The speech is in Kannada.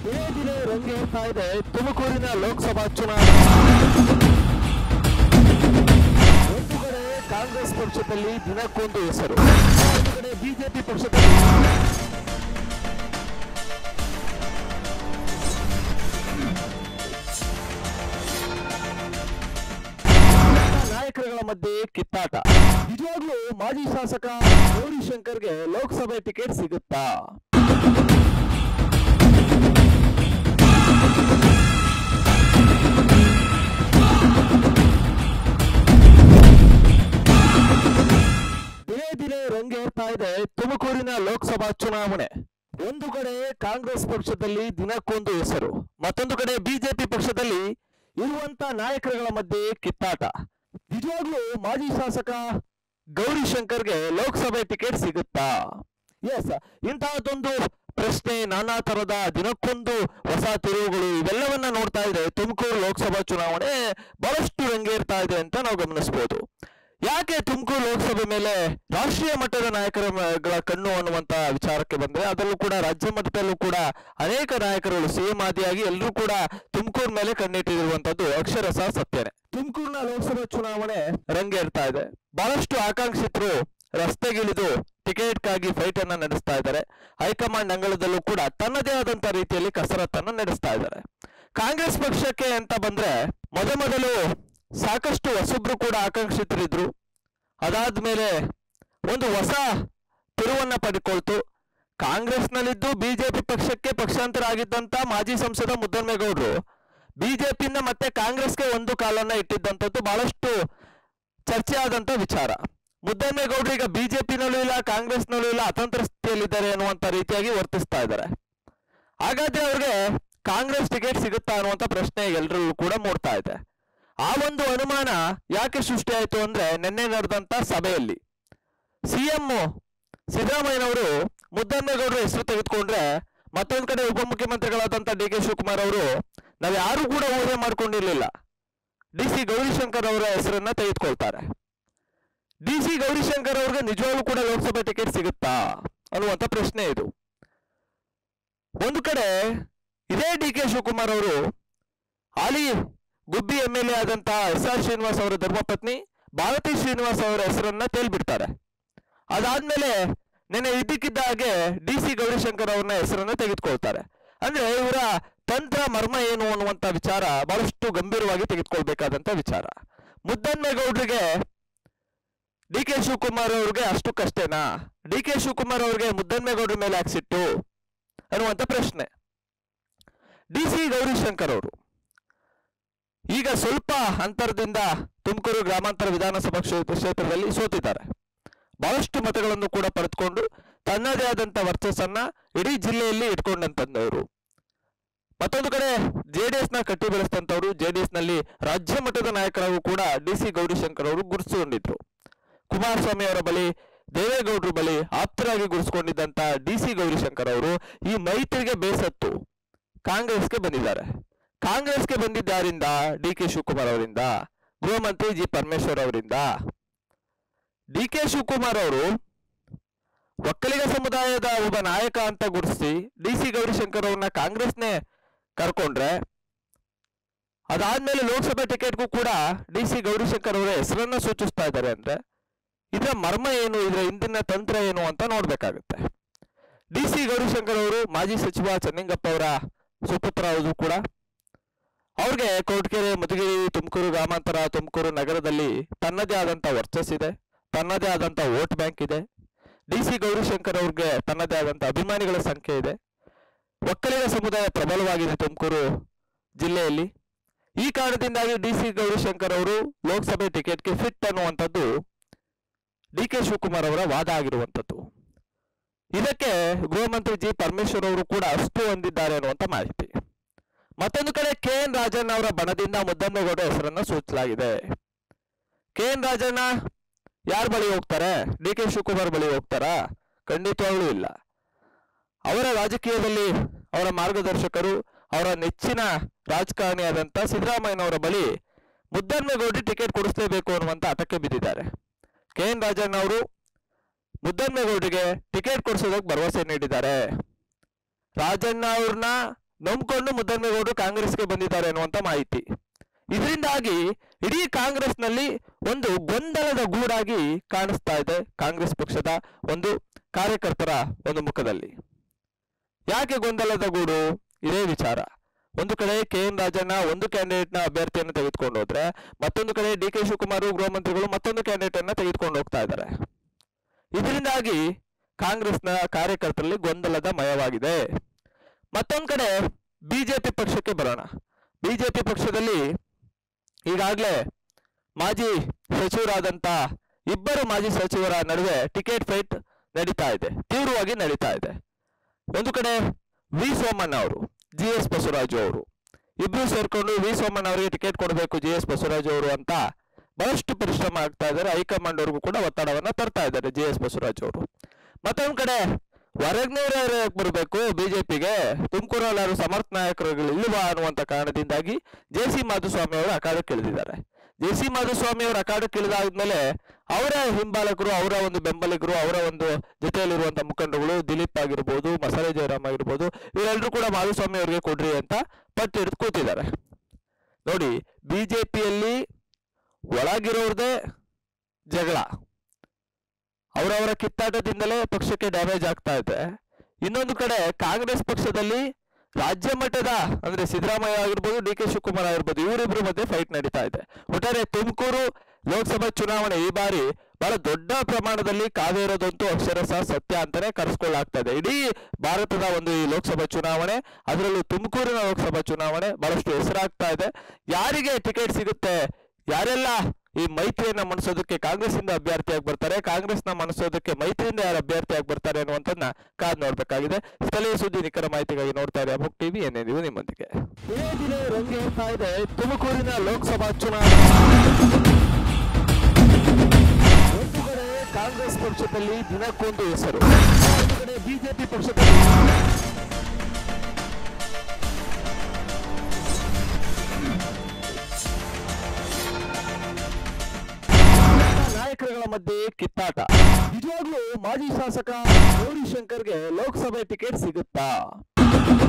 ದಿನೇ ದಿನೇ ರಂಗೇರ್ತಾ ಇದೆ ತುಮಕೂರಿನ ಲೋಕಸಭಾ ಚುನಾವಣೆ ಒಂದು ಕಡೆ ಕಾಂಗ್ರೆಸ್ ಪಕ್ಷದಲ್ಲಿ ದಿನಕ್ಕೊಂದು ಹೆಸರು ಒಂದು ಕಡೆ ಬಿಜೆಪಿ ಪಕ್ಷದಲ್ಲಿ ನಾಯಕರುಗಳ ಮಧ್ಯೆ ಕಿತ್ತಾಟ ನಿಜವಾಗ್ಲೂ ಮಾಜಿ ಶಾಸಕ ಗೌರಿಶಂಕರ್ಗೆ ಲೋಕಸಭೆ ಟಿಕೆಟ್ ಸಿಗುತ್ತಾ ದಿನೇ ದಿನೇ ರಂಗೇರ್ತಾ ಇದೆ ತುಮಕೂರಿನ ಲೋಕಸಭಾ ಚುನಾವಣೆ ಒಂದು ಕಡೆ ಕಾಂಗ್ರೆಸ್ ಪಕ್ಷದಲ್ಲಿ ದಿನಕ್ಕೊಂದು ಹೆಸರು ಮತ್ತೊಂದು ಕಡೆ ಬಿಜೆಪಿ ಪಕ್ಷದಲ್ಲಿ ಇರುವಂತ ನಾಯಕರುಗಳ ಮಧ್ಯೆ ಕಿತ್ತಾಟ ನಿಜವಾಗ್ಲೂ ಮಾಜಿ ಶಾಸಕ ಗೌರಿಶಂಕರ್ಗೆ ಲೋಕಸಭೆ ಟಿಕೆಟ್ ಸಿಗುತ್ತಾ ಎಸ್ ಇಂತಹದೊಂದು ಪ್ರಶ್ನೆ ನಾನಾ ತರದ ದಿನಕ್ಕೊಂದು ಹೊಸ ತಿರುವುಗಳು ಇವೆಲ್ಲವನ್ನ ನೋಡ್ತಾ ಇದ್ರೆ ತುಮಕೂರು ಲೋಕಸಭಾ ಚುನಾವಣೆ ಬಹಳಷ್ಟು ರಂಗೇರ್ತಾ ಇದೆ ಅಂತ ನಾವು ಗಮನಿಸಬಹುದು ಯಾಕೆ ತುಮಕೂರು ಲೋಕಸಭೆ ಮೇಲೆ ರಾಷ್ಟ್ರೀಯ ಮಟ್ಟದ ನಾಯಕರುಗಳ ಕಣ್ಣು ಅನ್ನುವಂತ ವಿಚಾರಕ್ಕೆ ಬಂದ್ರೆ ಅದರಲ್ಲೂ ಕೂಡ ರಾಜ್ಯ ಮಟ್ಟದಲ್ಲೂ ಕೂಡ ಅನೇಕ ನಾಯಕರುಗಳು ಸಿಎಂ ಆದಿಯಾಗಿ ಎಲ್ಲರೂ ಕೂಡ ತುಮಕೂರು ಮೇಲೆ ಕಣ್ಣಿಟ್ಟಿರುವಂತದ್ದು ಅಕ್ಷರಶಃ ಸತ್ಯನೇ ತುಮಕೂರಿನ ಲೋಕಸಭಾ ಚುನಾವಣೆ ರಂಗೇರ್ತಾ ಇದೆ ಬಹಳಷ್ಟು ಆಕಾಂಕ್ಷಿತರು ರಸ್ತೆಗಿಳಿದು ಟಿಕೆಟ್ಗಾಗಿ ಫೈಟ್ ಅನ್ನ ನಡೆಸ್ತಾ ಇದ್ದಾರೆ ಹೈಕಮಾಂಡ್ ಅಂಗಳದಲ್ಲೂ ಕೂಡ ತನ್ನದೇ ಆದಂತ ರೀತಿಯಲ್ಲಿ ಕಸರತ್ತನ್ನು ನಡೆಸ್ತಾ ಇದ್ದಾರೆ ಕಾಂಗ್ರೆಸ್ ಪಕ್ಷಕ್ಕೆ ಅಂತ ಬಂದ್ರೆ ಮೊದಮೊದಲು ಸಾಕಷ್ಟು ಹೊಸಬ್ರು ಕೂಡ ಆಕಾಂಕ್ಷಿತರಿದ್ರು ಅದಾದ್ಮೇಲೆ ಒಂದು ಹೊಸ ತಿರುವನ್ನ ಪಡ್ಕೊಳ್ತು ಕಾಂಗ್ರೆಸ್ನಲ್ಲಿದ್ದು ಬಿಜೆಪಿ ಪಕ್ಷಕ್ಕೆ ಪಕ್ಷಾಂತರ ಆಗಿದ್ದಂತ ಮಾಜಿ ಸಂಸದ ಮುದ್ದನ್ಮೇಗೌಡರು ಬಿಜೆಪಿಯಿಂದ ಮತ್ತೆ ಕಾಂಗ್ರೆಸ್ಗೆ ಒಂದು ಕಾಲನ್ನ ಇಟ್ಟಿದ್ದಂಥದ್ದು ಬಹಳಷ್ಟು ಚರ್ಚೆ ಆದಂತ ವಿಚಾರ ಮುದ್ದನ್ಮೇಗೌಡರು ಈಗ ಬಿಜೆಪಿನಲ್ಲೂ ಇಲ್ಲ ಕಾಂಗ್ರೆಸ್ನಲ್ಲೂ ಇಲ್ಲ ಅತಂತ್ರ ಸ್ಥಿತಿಯಲ್ಲಿದ್ದಾರೆ ಅನ್ನುವಂತ ರೀತಿಯಾಗಿ ವರ್ತಿಸ್ತಾ ಇದ್ದಾರೆ ಹಾಗಾದ್ರೆ ಅವ್ರಿಗೆ ಕಾಂಗ್ರೆಸ್ ಟಿಕೆಟ್ ಸಿಗುತ್ತಾ ಅನ್ನುವಂತ ಪ್ರಶ್ನೆ ಎಲ್ಲರಲ್ಲೂ ಕೂಡ ಮೂಡ್ತಾ ಇದೆ ಆ ಒಂದು ಅನುಮಾನ ಯಾಕೆ ಸೃಷ್ಟಿಯಾಯಿತು ಅಂದ್ರೆ ನಿನ್ನೆ ನಡೆದಂತ ಸಭೆಯಲ್ಲಿ ಸಿಎಂ ಸಿದ್ದರಾಮಯ್ಯನವರು ಮುದ್ದನ್ಮೇಗೌಡರ ಹೆಸರು ತೆಗೆದುಕೊಂಡ್ರೆ ಮತ್ತೊಂದ್ ಕಡೆ ಉಪಮುಖ್ಯಮಂತ್ರಿಗಳಾದಂತ ಡಿ ಕೆ ಶಿವಕುಮಾರ್ ಅವರು ನಾವ್ ಯಾರು ಕೂಡ ಊಹೆ ಮಾಡ್ಕೊಂಡಿರ್ಲಿಲ್ಲ ಡಿ ಸಿ ಗೌರಿಶಂಕರ್ ಅವರ ಹೆಸರನ್ನ ತೆಗೆದುಕೊಳ್ತಾರೆ ಡಿ ಸಿ ಗೌರಿಶಂಕರ್ ಅವ್ರಿಗೆ ನಿಜವಾಗ್ಲೂ ಕೂಡ ಲೋಕಸಭೆ ಟಿಕೆಟ್ ಸಿಗುತ್ತಾ ಅನ್ನುವಂತ ಪ್ರಶ್ನೆ ಇದು ಒಂದು ಕಡೆ ಇದೇ ಡಿ ಕೆ ಶಿವಕುಮಾರ್ ಅವರು ಹಾಲಿ ಗುಬ್ಬಿ ಎಂ ಎಲ್ ಎ ಆದಂತ ಎಸ್ ಆರ್ ಶ್ರೀನಿವಾಸ್ ಅವರ ಧರ್ಮಪತ್ನಿ ಭಾರತಿ ಶ್ರೀನಿವಾಸ್ ಅವರ ಹೆಸರನ್ನ ತೇಲ್ಬಿಡ್ತಾರೆ ಅದಾದ್ಮೇಲೆ ನೆನೆ ಇದ್ದಕ್ಕಿದ್ದ ಹಾಗೆ ಡಿ ಸಿ ಗೌರಿಶಂಕರ್ ಅವ್ರನ್ನ ಹೆಸರನ್ನ ತೆಗೆದುಕೊಳ್ತಾರೆ ಅಂದ್ರೆ ಇವರ ತಂತ್ರ ಮರ್ಮ ಏನು ಅನ್ನುವಂತ ವಿಚಾರ ಬಹಳಷ್ಟು ಗಂಭೀರವಾಗಿ ತೆಗೆದುಕೊಳ್ಬೇಕಾದಂತ ವಿಚಾರ ಮುದ್ದನ್ಮೇಗೌಡರಿಗೆ ಡಿ ಕೆ ಶಿವಕುಮಾರ್ ಅವ್ರಿಗೆ ಅಷ್ಟಕ್ಕಷ್ಟೇನಾ ಡಿ ಕೆ ಶಿವಕುಮಾರ್ ಅವ್ರಿಗೆ ಮುದ್ದನ್ಮೇಗೌಡ್ರ ಮೇಲೆ ಹಾಕ್ಸಿಟ್ಟು ಅನ್ನುವಂತ ಪ್ರಶ್ನೆ ಡಿ ಸಿ ಗೌರಿಶಂಕರ್ ಅವರು ಈಗ ಸ್ವಲ್ಪ ಅಂತರದಿಂದ ತುಮಕೂರು ಗ್ರಾಮಾಂತರ ವಿಧಾನಸಭಾ ಕ್ಷೇತ್ರ ಕ್ಷೇತ್ರದಲ್ಲಿ ಸೋತಿದ್ದಾರೆ ಬಹಳಷ್ಟು ಮತಗಳನ್ನು ಕೂಡ ಪಡೆದುಕೊಂಡು ತನ್ನದೇ ಆದಂತ ವರ್ಚಸ್ಸನ್ನ ಇಡೀ ಜಿಲ್ಲೆಯಲ್ಲಿ ಇಟ್ಕೊಂಡಂತಂದವರು ಮತ್ತೊಂದು ಕಡೆ ಜೆಡಿಎಸ್ ನ ಕಟ್ಟಿ ಬೆಳೆಸಿದಂತವರು ಜೆಡಿಎಸ್ ನಲ್ಲಿ ರಾಜ್ಯ ಮಟ್ಟದ ನಾಯಕರಾಗೂ ಕೂಡ ಡಿ ಸಿ ಗೌರಿಶಂಕರ್ ಅವರು ಗುರುತಿಸಿಕೊಂಡಿದ್ರು ಕುಮಾರಸ್ವಾಮಿ ಅವರ ಬಳಿ ದೇವೇಗೌಡರ ಬಳಿ ಆಪ್ತರಾಗಿ ಗುರುತಿಸಿಕೊಂಡಿದ್ದಂತ ಡಿ ಸಿ ಗೌರಿಶಂಕರ್ ಅವರು ಈ ಮೈತ್ರಿಗೆ ಬೇಸತ್ತು ಕಾಂಗ್ರೆಸ್ಗೆ ಬಂದಿದ್ದಾರೆ ಕಾಂಗ್ರೆಸ್ಗೆ ಬಂದಿದ್ದಾರಿಂದ ಡಿ ಕೆ ಶಿವಕುಮಾರ್ ಅವರಿಂದ ಗೃಹ ಮಂತ್ರಿ ಜಿ ಪರಮೇಶ್ವರ್ ಅವರಿಂದ ಡಿ ಕೆ ಶಿವಕುಮಾರ್ ಅವರು ಒಕ್ಕಲಿಗ ಸಮುದಾಯದ ಒಬ್ಬ ನಾಯಕ ಅಂತ ಗುರುತಿಸಿ ಡಿ ಸಿ ಗೌರಿಶಂಕರ್ ಅವ್ರನ್ನ ಕಾಂಗ್ರೆಸ್ನೇ ಕರ್ಕೊಂಡ್ರೆ ಅದಾದ್ಮೇಲೆ ಲೋಕಸಭೆ ಟಿಕೆಟ್ಗೂ ಕೂಡ ಡಿ ಸಿ ಗೌರಿಶಂಕರ್ ಅವರ ಹೆಸರನ್ನ ಸೂಚಿಸ್ತಾ ಇದ್ದಾರೆ ಅಂದ್ರೆ ಇದರ ಮರ್ಮ ಏನು ಇದರ ಹಿಂದಿನ ತಂತ್ರ ಏನು ಅಂತ ನೋಡ್ಬೇಕಾಗುತ್ತೆ ಡಿ ಸಿ ಗೌರಿಶಂಕರ್ ಅವರು ಮಾಜಿ ಸಚಿವ ಚೆನ್ನಿಂಗಪ್ಪ ಅವರ ಸುಪುತ್ರ ಹೌದು ಕೂಡ ಅವ್ರಿಗೆ ಕೊರಟಗೆರೆ ಮಧುಗಿರಿ ತುಮಕೂರು ಗ್ರಾಮಾಂತರ ತುಮಕೂರು ನಗರದಲ್ಲಿ ತನ್ನದೇ ಆದಂತ ವರ್ಚಸ್ಸಿದೆ ತನ್ನದೇ ಆದಂತ ವೋಟ್ ಬ್ಯಾಂಕ್ ಇದೆ ಡಿ ಸಿ ಗೌರಿಶಂಕರ್ ಅವ್ರಿಗೆ ತನ್ನದೇ ಆದಂತ ಅಭಿಮಾನಿಗಳ ಸಂಖ್ಯೆ ಇದೆ ಒಕ್ಕಲಿಗ ಸಮುದಾಯ ಪ್ರಬಲವಾಗಿದೆ ತುಮಕೂರು ಜಿಲ್ಲೆಯಲ್ಲಿ ಈ ಕಾರಣದಿಂದಾಗಿ ಡಿ ಸಿ ಗೌರಿಶಂಕರ್ ಅವರು ಲೋಕಸಭೆ ಟಿಕೆಟ್ಗೆ ಫಿಟ್ ಅನ್ನುವಂಥದ್ದು ಡಿ ಕೆ ಶಿವಕುಮಾರ್ ಅವರ ವಾದ ಆಗಿರುವಂಥದ್ದು ಇದಕ್ಕೆ ಗೃಹ ಮಂತ್ರಿ ಜಿ ಪರಮೇಶ್ವರ್ ಅವರು ಕೂಡ ಅಷ್ಟು ಹೊಂದಿದ್ದಾರೆ ಅನ್ನುವಂತ ಮಾಹಿತಿ ಮತ್ತೊಂದು ಕಡೆ ಕೆ ಎನ್ ರಾಜಣ್ಣ ಅವರ ಬಣದಿಂದ ಮುದ್ದಮ್ಮೇಗೌಡ ಹೆಸರನ್ನ ಸೂಚಿಸಲಾಗಿದೆ ಕೆ ಎನ್ ರಾಜಣ್ಣ ಯಾರ ಬಳಿ ಹೋಗ್ತಾರೆ ಡಿ ಕೆ ಶಿವಕುಮಾರ್ ಬಳಿ ಹೋಗ್ತಾರಾ ಖಂಡಿತವಾಗ್ಲೂ ಇಲ್ಲ ಅವರ ರಾಜಕೀಯದಲ್ಲಿ ಅವರ ಮಾರ್ಗದರ್ಶಕರು ಅವರ ನೆಚ್ಚಿನ ರಾಜಕಾರಣಿಯಾದಂತ ಸಿದ್ದರಾಮಯ್ಯನವರ ಬಳಿ ಮುದ್ದನ್ಮೇಗೌಡಿ ಟಿಕೆಟ್ ಕೊಡಿಸಲೇಬೇಕು ಅನ್ನುವಂತ ಹಠಕ್ಕೆ ಬಿದ್ದಿದ್ದಾರೆ ಕೆ ಎನ್ ರಾಜಣ್ಣ ಅವರು ಮುದ್ದನ್ಮೇಗೌಡರಿಗೆ ಟಿಕೆಟ್ ಕೊಡಿಸೋದಕ್ಕೆ ಭರವಸೆ ನೀಡಿದ್ದಾರೆ ರಾಜಣ್ಣ ಅವ್ರನ್ನ ನಂಬ್ಕೊಂಡು ಮುದ್ದನ್ಮೇಗೌಡರು ಕಾಂಗ್ರೆಸ್ಗೆ ಬಂದಿದ್ದಾರೆ ಅನ್ನುವಂತ ಮಾಹಿತಿ ಇದರಿಂದಾಗಿ ಇಡೀ ಕಾಂಗ್ರೆಸ್ನಲ್ಲಿ ಒಂದು ಗೊಂದಲದ ಗೂಡಾಗಿ ಕಾಣಿಸ್ತಾ ಇದೆ ಕಾಂಗ್ರೆಸ್ ಪಕ್ಷದ ಒಂದು ಕಾರ್ಯಕರ್ತರ ಒಂದು ಮುಖದಲ್ಲಿ ಯಾಕೆ ಗೊಂದಲದ ಗೂಡು ಇದೇ ವಿಚಾರ ಒಂದು ಕಡೆ ಕೆ ಎನ್ ರಾಜಣ್ಣ ಒಂದು ಕ್ಯಾಂಡಿಡೇಟ್ ನ ಅಭ್ಯರ್ಥಿಯನ್ನು ತೆಗೆದುಕೊಂಡು ಹೋದ್ರೆ ಮತ್ತೊಂದು ಕಡೆ ಡಿ ಕೆ ಶಿವಕುಮಾರ್ ಗೃಹ ಮಂತ್ರಿಗಳು ಮತ್ತೊಂದು ಕ್ಯಾಂಡಿಡೇಟ್ ಅನ್ನ ತೆಗೆದುಕೊಂಡು ಹೋಗ್ತಾ ಇದ್ದಾರೆ ಇದರಿಂದಾಗಿ ಕಾಂಗ್ರೆಸ್ನ ಕಾರ್ಯಕರ್ತರಲ್ಲಿ ಗೊಂದಲದ ಮಯವಾಗಿದೆ ಮತ್ತೊಂದು ಕಡೆ ಬಿಜೆಪಿ ಪಕ್ಷಕ್ಕೆ ಬರೋಣ ಬಿಜೆಪಿ ಪಕ್ಷದಲ್ಲಿ ಈಗಾಗಲೇ ಮಾಜಿ ಸಚಿವರಾದಂತ ಇಬ್ಬರು ಮಾಜಿ ಸಚಿವರ ನಡುವೆ ಟಿಕೆಟ್ ಫೈಟ್ ನಡೀತಾ ಇದೆ ತೀವ್ರವಾಗಿ ನಡೀತಾ ಇದೆ ಒಂದು ಕಡೆ ವಿ ಸೋಮಣ್ಣ ಅವರು ಜಿ ಎಸ್ ಬಸವರಾಜು ಅವರು ಇಬ್ರು ಸೇರ್ಕೊಂಡು ವಿ ಸೋಮಣ್ಣ ಅವರಿಗೆ ಟಿಕೆಟ್ ಕೊಡಬೇಕು ಜಿ ಎಸ್ ಬಸವರಾಜು ಅವರು ಅಂತ ಬಹಳಷ್ಟು ಪರಿಶ್ರಮ ಆಗ್ತಾ ಇದ್ದಾರೆ ಹೈಕಮಾಂಡ್ ಅವ್ರಿಗೂ ಕೂಡ ಒತ್ತಡವನ್ನ ತರ್ತಾ ಇದ್ದಾರೆ ಜಿ ಎಸ್ ಬಸವರಾಜು ಅವರು ಮತ್ತೊಂದ್ ಕಡೆ ಹೊರಗ್ನೂರು ಬರಬೇಕು ಬಿಜೆಪಿಗೆ ತುಮಕೂರಲ್ಲಿ ಯಾರು ಸಮರ್ಥ ನಾಯಕರುಗಳು ಇಲ್ವಾ ಅನ್ನುವಂತ ಕಾರಣದಿಂದಾಗಿ ಜೆ ಸಿ ಮಾಧುಸ್ವಾಮಿ ಅವರು ಅಖಾಡಕ್ಕೆ ಇಳಿದಿದ್ದಾರೆ ಜೆ ಸಿ ಮಾಧುಸ್ವಾಮಿ ಅವರು ಅಖಾಡಕ್ಕೆ ಇಳಿದಾದ್ಮೇಲೆ ಅವರ ಹಿಂಬಾಲಕರು ಅವರ ಒಂದು ಬೆಂಬಲಿಗರು ಅವರ ಒಂದು ಜೊತೆಯಲ್ಲಿರುವಂತ ಮುಖಂಡರುಗಳು ದಿಲೀಪ್ ಆಗಿರ್ಬೋದು ಮಸಾಲೆ ಜಯರಾಮ್ ಆಗಿರ್ಬೋದು ಇವರೆಲ್ಲರೂ ಕೂಡ ಮಾಧುಸ್ವಾಮಿ ಅವರಿಗೆ ಕೊಡ್ರಿ ಅಂತ ಪಟ್ಟು ಹಿಡಿದು ಕೂತಿದ್ದಾರೆ ನೋಡಿ ಬಿಜೆಪಿಯಲ್ಲಿ ಒಳಗಿರೋರ್ದೇ ಜಗಳ ಅವರವರ ಕಿತ್ತಾಟದಿಂದಲೇ ಪಕ್ಷಕ್ಕೆ ಡ್ಯಾಮೇಜ್ ಆಗ್ತಾ ಇದೆ ಇನ್ನೊಂದು ಕಡೆ ಕಾಂಗ್ರೆಸ್ ಪಕ್ಷದಲ್ಲಿ ರಾಜ್ಯ ಮಟ್ಟದ ಅಂದ್ರೆ ಸಿದ್ದರಾಮಯ್ಯ ಆಗಿರ್ಬೋದು ಡಿ ಕೆ ಶಿವಕುಮಾರ್ ಆಗಿರ್ಬೋದು ಇವರಿಬ್ಬರ ಮಧ್ಯೆ ಫೈಟ್ ನಡೀತಾ ಇದೆ ಒಟ್ಟಾರೆ ತುಮಕೂರು ಲೋಕಸಭಾ ಚುನಾವಣೆ ಈ ಬಾರಿ ಬಹಳ ದೊಡ್ಡ ಪ್ರಮಾಣದಲ್ಲಿ ಕಾದೇ ಇರೋದಂತೂ ಅಕ್ಷರಶಃ ಸತ್ಯ ಅಂತಾನೆ ಕರೆಸ್ಕೊಳ್ಳಾಗ್ತಾ ಇದೆ ಇಡೀ ಭಾರತದ ಒಂದು ಈ ಲೋಕಸಭಾ ಚುನಾವಣೆ ಅದರಲ್ಲೂ ತುಮಕೂರಿನ ಲೋಕಸಭಾ ಚುನಾವಣೆ ಬಹಳಷ್ಟು ಹೆಸರಾಗ್ತಾ ಇದೆ ಯಾರಿಗೆ ಟಿಕೆಟ್ ಸಿಗುತ್ತೆ ಯಾರೆಲ್ಲ ಈ ಮೈತ್ರಿಯನ್ನ ಮನಸೋದಕ್ಕೆ ಕಾಂಗ್ರೆಸ್ ಇಂದ ಅಭ್ಯರ್ಥಿಯಾಗಿ ಬರ್ತಾರೆ ಕಾಂಗ್ರೆಸ್ ನ ಮನಸೋದಕ್ಕೆ ಮೈತ್ರಿಯಿಂದ ಯಾರು ಅಭ್ಯರ್ಥಿಯಾಗಿ ಬರ್ತಾರೆ ಅನ್ನುವಂಥದ್ದನ್ನ ಕಾದ್ ನೋಡ್ಬೇಕಾಗಿದೆ ಸ್ಥಳೀಯ ಸುದ್ದಿ ನಿಖರ ಮಾಹಿತಿಗಾಗಿ ನೋಡ್ತಾ ಇರಿ ಅಮುಕ್ ಟಿವಿ ಏನೇ ನೀವು ನಿಮ್ಮೊಂದಿಗೆ ದಿನೇ ದಿನೇ ರಂಗೇರ್ತಾ ಇದೆ ತುಮಕೂರಿನ ಲೋಕಸಭಾ ಚುನಾವಣೆ ಒಂದು ಕಡೆ ಕಾಂಗ್ರೆಸ್ ಪಕ್ಷದಲ್ಲಿ ದಿನಕ್ಕೊಂದು ಹೆಸರು ಒಂದು ಕಡೆ ಬಿಜೆಪಿ ಪಕ್ಷದಲ್ಲಿ ನಾಯಕರುಗಳ ಮಧ್ಯೆ ಕಿತ್ತಾಟ ನಿಜವಾಗ್ಲೂ ಮಾಜಿ ಶಾಸಕ ಗೌರಿ ಶಂಕರ್ಗೆ ಲೋಕಸಭೆ ಟಿಕೆಟ್ ಸಿಗುತ್ತಾ